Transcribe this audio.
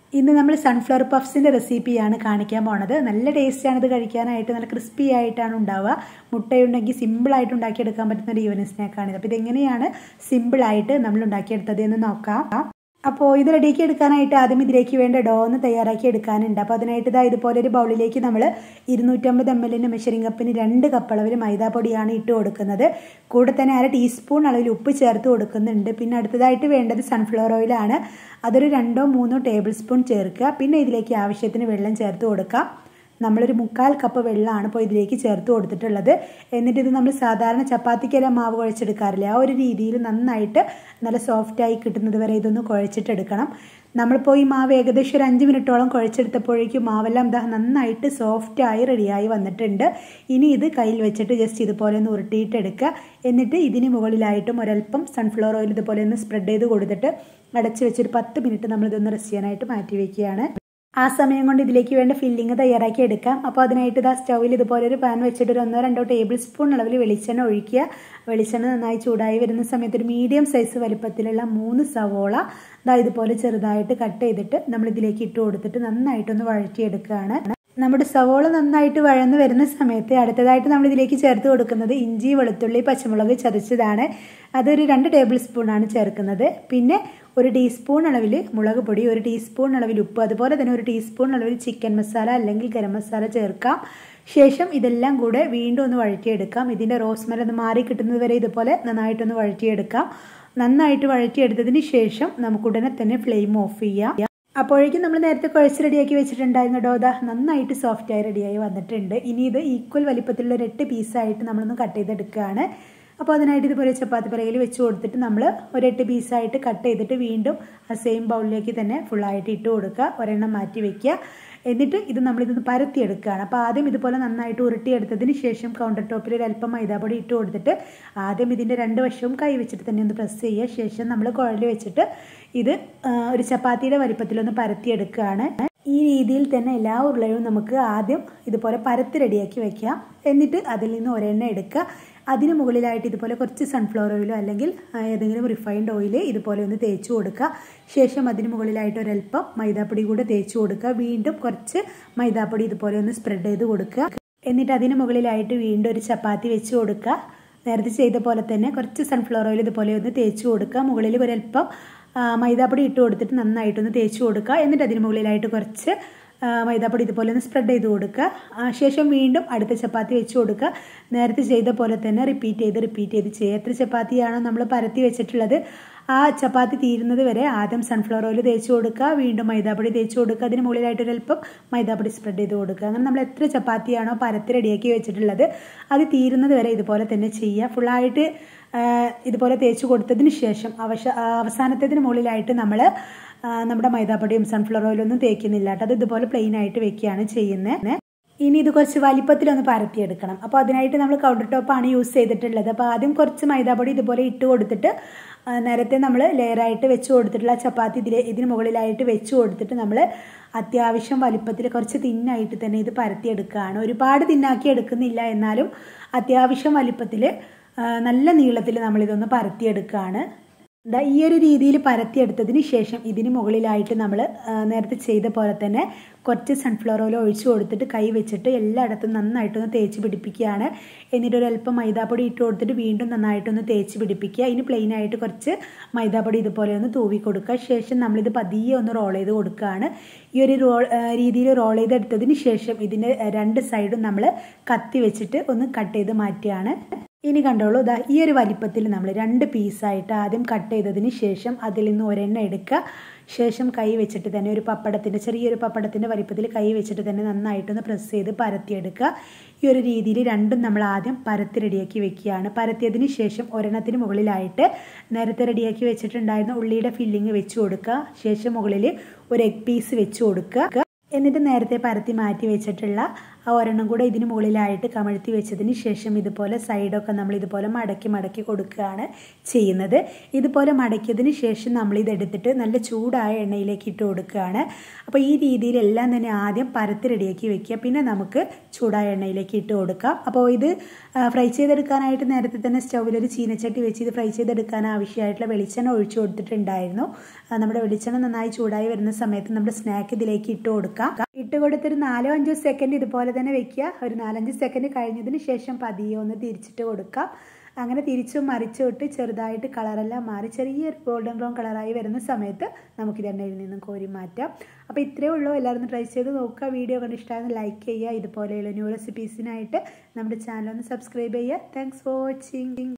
ഇന്ന് നമ്മൾ സൺഫ്ലവർ പഫ്സിൻ്റെ റെസിപ്പിയാണ് കാണിക്കാൻ പോണത് നല്ല ടേസ്റ്റാണ് ഇത് കഴിക്കാനായിട്ട് നല്ല ക്രിസ്പി ആയിട്ടാണ് ഉണ്ടാവുക മുട്ടയുണ്ടെങ്കിൽ സിമ്പിളായിട്ട് ഉണ്ടാക്കിയെടുക്കാൻ പറ്റുന്ന ഒരു ഈവനിങ് സ്നാക്കാണിത് അപ്പോൾ ഇതെങ്ങനെയാണ് സിമ്പിളായിട്ട് നമ്മൾ ഉണ്ടാക്കിയെടുത്തത് എന്ന് നോക്കാം അപ്പോൾ ഇത് റെഡിയാക്കി എടുക്കാനായിട്ട് ആദ്യം ഇതിലേക്ക് വേണ്ട ഡോ ഒന്ന് തയ്യാറാക്കി എടുക്കാനുണ്ട് അപ്പോൾ അതിനായിട്ട് ഇതാ ഇതുപോലെ ഒരു ബൗളിലേക്ക് നമ്മൾ ഇരുന്നൂറ്റമ്പത് എം എല്ലിൻ്റെ മെഷറിംഗ് കപ്പിന് രണ്ട് കപ്പ് അളവിൽ മൈദാപ്പൊടിയാണ് ഇട്ട് കൊടുക്കുന്നത് കൂടെ തന്നെ അര ടീസ്പൂൺ അളവിൽ ഉപ്പ് ചേർത്ത് കൊടുക്കുന്നുണ്ട് പിന്നെ അടുത്തതായിട്ട് വേണ്ടത് സൺഫ്ലവർ ഓയിലാണ് അതൊരു രണ്ടോ മൂന്നോ ടേബിൾ സ്പൂൺ ചേർക്കുക പിന്നെ ഇതിലേക്ക് ആവശ്യത്തിന് വെള്ളം ചേർത്ത് കൊടുക്കാം നമ്മളൊരു മുക്കാൽ കപ്പ് വെള്ളമാണ് ഇപ്പോൾ ഇതിലേക്ക് ചേർത്ത് കൊടുത്തിട്ടുള്ളത് എന്നിട്ട് ഇത് നമ്മൾ സാധാരണ ചപ്പാത്തിക്കെല്ലാം മാവ് കുഴച്ചെടുക്കാറില്ല ആ ഒരു രീതിയിൽ നന്നായിട്ട് നല്ല സോഫ്റ്റായി കിട്ടുന്നത് വരെ ഇതൊന്ന് കുഴച്ചിട്ടെടുക്കണം നമ്മളിപ്പോൾ ഈ മാവ് ഏകദേശം ഒരു അഞ്ച് മിനിറ്റോളം കുഴച്ചെടുത്തപ്പോഴേക്കും മാവെല്ലാം എന്താ നന്നായിട്ട് സോഫ്റ്റായി റെഡിയായി വന്നിട്ടുണ്ട് ഇനി ഇത് കയ്യിൽ വെച്ചിട്ട് ജസ്റ്റ് ഇതുപോലെ ഒന്ന് ഉരുട്ടിയിട്ടെടുക്കുക എന്നിട്ട് ഇതിന് മുകളിലായിട്ടും ഒരല്പം സൺഫ്ലവർ ഓയിൽ ഇതുപോലെ ഒന്ന് സ്പ്രെഡ് ചെയ്ത് കൊടുത്തിട്ട് അടച്ച് വെച്ചൊരു പത്ത് മിനിറ്റ് നമ്മളിതൊന്ന് റെസ്റ്റ് ചെയ്യാനായിട്ട് മാറ്റി വയ്ക്കുകയാണ് ആ സമയം കൊണ്ട് ഇതിലേക്ക് വേണ്ട ഫില്ലിങ് തയ്യാറാക്കി എടുക്കാം അപ്പോൾ അതിനായിട്ട് ഇതാ സ്റ്റൗവിൽ ഇതുപോലെ ഒരു പാൻ വെച്ചിട്ട് ഒരു ഒന്നോ രണ്ടോ ടേബിൾ സ്പൂൺ അളവിൽ വെളിച്ചെണ്ണ ഒഴിക്കുക വെളിച്ചെണ്ണ നന്നായി ചൂടായി വരുന്ന സമയത്ത് ഒരു മീഡിയം സൈസ് വലിപ്പത്തിലുള്ള മൂന്ന് സവോള ഇതാ ഇതുപോലെ ചെറുതായിട്ട് കട്ട് ചെയ്തിട്ട് നമ്മൾ ഇതിലേക്ക് ഇട്ട് കൊടുത്തിട്ട് നന്നായിട്ടൊന്ന് വഴറ്റിയെടുക്കുകയാണ് നമ്മുടെ സവോള നന്നായിട്ട് വഴന്ന് വരുന്ന സമയത്ത് അടുത്തതായിട്ട് നമ്മൾ ഇതിലേക്ക് ചേർത്ത് കൊടുക്കുന്നത് ഇഞ്ചി വെളുത്തുള്ളി പച്ചമുളക് ചതച്ചതാണ് അതൊരു രണ്ട് ടേബിൾ സ്പൂണാണ് ചേർക്കുന്നത് പിന്നെ ഒരു ടീസ്പൂൺ അളവിൽ മുളക് പൊടി ഒരു ടീസ്പൂൺ അളവിൽ ഉപ്പ് അതുപോലെ തന്നെ ഒരു ടീസ്പൂൺ അളവിൽ ചിക്കൻ മസാല അല്ലെങ്കിൽ ഗരം മസാല ചേർക്കാം ശേഷം ഇതെല്ലാം കൂടെ വീണ്ടും ഒന്ന് വഴറ്റിയെടുക്കാം ഇതിൻ്റെ റോസ്മെൽ ഒന്ന് മാറി കിട്ടുന്നത് വരെ ഇതുപോലെ നന്നായിട്ടൊന്ന് വഴറ്റിയെടുക്കാം നന്നായിട്ട് വഴറ്റിയെടുത്തതിന് ശേഷം നമുക്ക് ഉടനെ തന്നെ ഫ്ലെയിം ഓഫ് ചെയ്യാം അപ്പോഴേക്കും നമ്മൾ നേരത്തെ കുഴച്ച് റെഡിയാക്കി വെച്ചിട്ടുണ്ടായിരുന്ന ഡോദ നന്നായിട്ട് സോഫ്റ്റായി റെഡിയായി വന്നിട്ടുണ്ട് ഇനി ഇത് ഈക്വൽ വലിപ്പത്തിലുള്ള ഒരു എട്ട് പീസായിട്ട് നമ്മളൊന്ന് കട്ട് ചെയ്തെടുക്കുകയാണ് അപ്പോൾ അതിനായിട്ട് ഇതുപോലെ ചപ്പാത്തി പറയിൽ വെച്ച് കൊടുത്തിട്ട് നമ്മൾ ഒരെട്ട് പീസായിട്ട് കട്ട് ചെയ്തിട്ട് വീണ്ടും ആ സെയിം ബൗളിലേക്ക് തന്നെ ഫുള്ളായിട്ട് ഇട്ട് കൊടുക്കുക ഒരെണ്ണം മാറ്റി വെക്കുക എന്നിട്ട് ഇത് നമ്മളിതൊന്ന് പരത്തിയെടുക്കുകയാണ് അപ്പോൾ ആദ്യം ഇതുപോലെ നന്നായിട്ട് ഉരുട്ടിയെടുത്തതിന് ശേഷം കൗണ്ടർ ടോപ്പിൽ ഒരു അല്പം മൈദാപ്പൊടി ഇട്ട് കൊടുത്തിട്ട് ആദ്യം ഇതിൻ്റെ രണ്ട് വശവും കൈ വെച്ചിട്ട് തന്നെ ഒന്ന് പ്രസ് ചെയ്യുക ശേഷം നമ്മൾ കുഴൽ വെച്ചിട്ട് ഇത് ഒരു ചപ്പാത്തിയുടെ വലിപ്പത്തിലൊന്ന് പരത്തിയെടുക്കുകയാണ് ഈ രീതിയിൽ തന്നെ എല്ലാ ഉരുളയും നമുക്ക് ആദ്യം ഇതുപോലെ പരത്തി റെഡിയാക്കി വെക്കാം എന്നിട്ട് അതിൽ നിന്ന് ഒരെണ്ണ എടുക്കുക അതിന് മുകളിലായിട്ട് ഇതുപോലെ കുറച്ച് സൺഫ്ലവർ ഓയിലോ അല്ലെങ്കിൽ ഏതെങ്കിലും റിഫൈൻഡ് ഓയിൽ ഇതുപോലെ ഒന്ന് തേച്ച് കൊടുക്കുക ശേഷം അതിന് മുകളിലായിട്ട് ഒരല്പം മൈദാപ്പൊടി കൂടെ തേച്ച് കൊടുക്കുക വീണ്ടും കുറച്ച് മൈദാപ്പൊടി ഇതുപോലെ ഒന്ന് സ്പ്രെഡ് ചെയ്ത് കൊടുക്കുക എന്നിട്ട് അതിന് മുകളിലായിട്ട് വീണ്ടും ഒരു ചപ്പാത്തി വെച്ച് കൊടുക്കുക നേരത്തെ ചെയ്ത പോലെ തന്നെ കുറച്ച് സൺഫ്ലവർ ഓയിൽ ഇതുപോലെ ഒന്ന് തേച്ച് കൊടുക്കുക മുകളിൽ ഒരല്പം മൈദാപ്പൊടി ഇട്ട് കൊടുത്തിട്ട് നന്നായിട്ടൊന്ന് തേച്ച് കൊടുക്കുക എന്നിട്ട് അതിന് മുകളിലായിട്ട് കുറച്ച് മൈദാപ്പൊടി ഇതുപോലെ ഒന്ന് സ്പ്രെഡ് ചെയ്ത് കൊടുക്കുക ശേഷം വീണ്ടും അടുത്ത ചപ്പാത്തി വെച്ച് കൊടുക്കുക നേരത്തെ ചെയ്ത പോലെ തന്നെ റിപ്പീറ്റ് ചെയ്ത് റിപ്പീറ്റ് ചെയ്ത് ചെയ്യുക എത്ര ചപ്പാത്തിയാണോ നമ്മൾ പരത്തി വെച്ചിട്ടുള്ളത് ആ ചപ്പാത്തി തീരുന്നത് വരെ ആദ്യം സൺഫ്ലവർ ഓയിൽ തേച്ച് കൊടുക്കുക വീണ്ടും മൈദാപ്പൊടി തേച്ച് കൊടുക്കുക അതിന് മുകളിലായിട്ട് ഒരല്പം മൈദാപ്പൊടി സ്പ്രെഡ് ചെയ്ത് കൊടുക്കുക അങ്ങനെ നമ്മൾ എത്ര ചപ്പാത്തിയാണോ പരത്തി റെഡിയാക്കി വെച്ചിട്ടുള്ളത് അത് തീരുന്നത് വരെ ഇതുപോലെ തന്നെ ചെയ്യുക ഫുള്ളായിട്ട് ഇതുപോലെ തേച്ച് കൊടുത്തതിന് ശേഷം അവശ അവസാനത്തതിന് മുകളിലായിട്ട് നമ്മൾ നമ്മുടെ മൈദാപ്പൊടിയും സൺഫ്ലവർ ഓയിലൊന്നും തേക്കുന്നില്ല കേട്ടോ അത് ഇതുപോലെ പ്ലെയിൻ ആയിട്ട് വെക്കുകയാണ് ചെയ്യുന്നത് ഇനി ഇത് കുറച്ച് വലിപ്പത്തിലൊന്ന് പരത്തിയെടുക്കണം അപ്പോൾ അതിനായിട്ട് നമ്മൾ കൗണ്ടർ ടോപ്പാണ് യൂസ് ചെയ്തിട്ടുള്ളത് അപ്പോൾ ആദ്യം കുറച്ച് മൈദാപ്പൊടി ഇതുപോലെ ഇട്ട് കൊടുത്തിട്ട് നേരത്തെ നമ്മൾ ലെയറായിട്ട് വെച്ച് കൊടുത്തിട്ടുള്ള ചപ്പാത്തി ഇതിൽ ഇതിന് മുകളിലായിട്ട് വെച്ച് കൊടുത്തിട്ട് നമ്മൾ അത്യാവശ്യം വലിപ്പത്തിൽ കുറച്ച് തിന്നായിട്ട് തന്നെ ഇത് പരത്തിയെടുക്കുകയാണ് ഒരുപാട് തിന്നാക്കി എടുക്കുന്നില്ല എന്നാലും അത്യാവശ്യം വലിപ്പത്തിൽ നല്ല നീളത്തിൽ നമ്മളിതൊന്ന് പരത്തിയെടുക്കുകയാണ് ദാ ഈ ഒരു രീതിയിൽ പരത്തിയെടുത്തതിന് ശേഷം ഇതിന് മുകളിലായിട്ട് നമ്മൾ നേരത്തെ ചെയ്ത പോലെ തന്നെ കുറച്ച് സൺഫ്ലവർ ഓയിൽ ഒഴിച്ചു കൊടുത്തിട്ട് കൈ വെച്ചിട്ട് എല്ലായിടത്തും നന്നായിട്ടൊന്ന് തേച്ച് പിടിപ്പിക്കുകയാണ് എന്നിട്ട് ഒരു അല്പം മൈദാപ്പൊടി ഇട്ട് കൊടുത്തിട്ട് വീണ്ടും നന്നായിട്ടൊന്ന് തേച്ച് പിടിപ്പിക്കുക ഇനി പ്ലെയിൻ ആയിട്ട് കുറച്ച് മൈദാപ്പൊടി ഇതുപോലെ ഒന്ന് തൂവി കൊടുക്കുക ശേഷം നമ്മളിത് പതിയെ ഒന്ന് റോൾ ചെയ്ത് കൊടുക്കുകയാണ് ഈ ഒരു റോൾ രീതിയിൽ റോൾ ചെയ്തെടുത്തതിന് ശേഷം ഇതിൻ്റെ രണ്ട് സൈഡും നമ്മൾ കത്തി വെച്ചിട്ട് ഒന്ന് കട്ട് ചെയ്ത് മാറ്റുകയാണ് ഇനി കണ്ടോളൂ ഇതാ ഈ ഒരു വലിപ്പത്തിൽ നമ്മൾ രണ്ട് പീസായിട്ട് ആദ്യം കട്ട് ചെയ്തതിന് ശേഷം അതിൽ നിന്ന് ഒരെണ്ണ എടുക്കുക ശേഷം കൈ വെച്ചിട്ട് തന്നെ ഒരു പപ്പടത്തിൻ്റെ ചെറിയൊരു പപ്പടത്തിൻ്റെ വലിപ്പത്തിൽ കൈ വെച്ചിട്ട് തന്നെ നന്നായിട്ടൊന്ന് പ്രസ് ചെയ്ത് പരത്തിയെടുക്കുക ഈ ഒരു രീതിയിൽ രണ്ടും നമ്മൾ ആദ്യം പരത്തി റെഡിയാക്കി വെക്കുകയാണ് പരത്തിയതിന് ശേഷം ഒരെണ്ണത്തിന് മുകളിലായിട്ട് നേരത്തെ റെഡിയാക്കി വെച്ചിട്ടുണ്ടായിരുന്ന ഉള്ളിയുടെ ഫില്ലിങ് വെച്ച് കൊടുക്കുക ശേഷം മുകളിൽ ഒരു എഗ് പീസ് വെച്ച് കൊടുക്കുക എന്നിട്ട് നേരത്തെ പരത്തി മാറ്റി വെച്ചിട്ടുള്ള ആ ഒരെണ്ണം കൂടെ ഇതിന് മുകളിലായിട്ട് കമഴ്ത്തി വെച്ചതിന് ശേഷം ഇതുപോലെ സൈഡൊക്കെ നമ്മൾ ഇതുപോലെ മടക്കി മടക്കി കൊടുക്കുകയാണ് ചെയ്യുന്നത് ഇതുപോലെ മടക്കിയതിന് ശേഷം നമ്മൾ ഇതെടുത്തിട്ട് നല്ല ചൂടായ എണ്ണയിലേക്ക് ഇട്ട് കൊടുക്കുകയാണ് അപ്പോൾ ഈ രീതിയിലെല്ലാം തന്നെ ആദ്യം പരത്തി റെഡിയാക്കി വെക്കുക പിന്നെ നമുക്ക് ചൂടായ എണ്ണയിലേക്ക് ഇട്ട് കൊടുക്കാം അപ്പോൾ ഇത് ഫ്രൈ ചെയ്തെടുക്കാനായിട്ട് നേരത്തെ തന്നെ സ്റ്റൗവിൽ ഒരു ചീനച്ചട്ടി വെച്ച് ഇത് ഫ്രൈ ചെയ്തെടുക്കാൻ ആവശ്യമായിട്ടുള്ള വെളിച്ചെണ്ണ ഒഴിച്ചു കൊടുത്തിട്ടുണ്ടായിരുന്നു നമ്മുടെ വെളിച്ചെണ്ണ നന്നായി ചൂടായി വരുന്ന സമയത്ത് നമ്മുടെ സ്നാക്ക് ഇതിലേക്ക് ഇട്ട് കൊടുക്കാം ഇട്ട് കൊടുത്തൊരു നാലോ അഞ്ചോ സെക്കൻഡ് ഇതുപോലെ തന്നെ വെക്കുക ഒരു നാലഞ്ച് സെക്കൻഡ് കഴിഞ്ഞതിന് ശേഷം പതിയെ ഒന്ന് തിരിച്ചിട്ട് കൊടുക്കാം അങ്ങനെ തിരിച്ചും മറിച്ചും ഇട്ട് ചെറുതായിട്ട് കളറെല്ലാം മാറി ചെറിയൊരു ഗോൾഡൻ ബ്രൗൺ കളറായി വരുന്ന സമയത്ത് നമുക്കിത് എണ്ണയിൽ നിന്നും കോരി മാറ്റാം അപ്പോൾ ഇത്രയേ ഉള്ളൂ എല്ലാവരും ട്രൈ ചെയ്ത് നോക്കുക വീഡിയോ കണ്ട് ഇഷ്ടമായെന്ന് ലൈക്ക് ചെയ്യുക ഇതുപോലെയുള്ള ന്യൂ റെസിപ്പീസിനായിട്ട് നമ്മുടെ ചാനൽ ഒന്ന് സബ്സ്ക്രൈബ് ചെയ്യുക താങ്ക്സ് ഫോർ വാച്ചിങ്